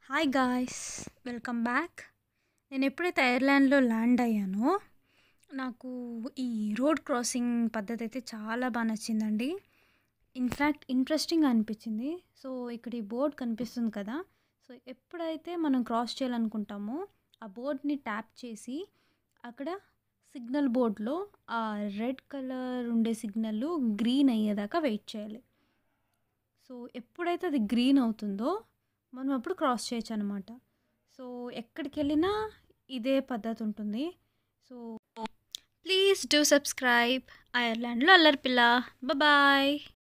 hi guys welcome back నేను ఎప్పుడైతే ఐర్లాండ్లో land అయ్యానో నాకు ఈ రోడ్ క్రాసింగ్ పద్ధతి అయితే చాలా బాగా నచ్చిందండి ఇన్ఫ్యాక్ట్ ఇంట్రెస్టింగ్ అనిపించింది సో ఇక్కడ ఈ బోర్డ్ కనిపిస్తుంది కదా సో ఎప్పుడైతే మనం క్రాస్ చేయాలనుకుంటామో ఆ బోర్డ్ని ట్యాప్ చేసి అక్కడ సిగ్నల్ బోర్డ్లో ఆ రెడ్ కలర్ ఉండే సిగ్నల్ గ్రీన్ అయ్యేదాకా వెయిట్ చేయాలి సో ఎప్పుడైతే అది గ్రీన్ అవుతుందో మనం అప్పుడు క్రాస్ చేయొచ్చు అనమాట సో ఎక్కడికి వెళ్ళినా ఇదే పద్ధతి ఉంటుంది సో ప్లీజ్ డూ సబ్స్క్రైబ్ ఐర్లాండ్లో అల్లరి పిల్ల బాయ్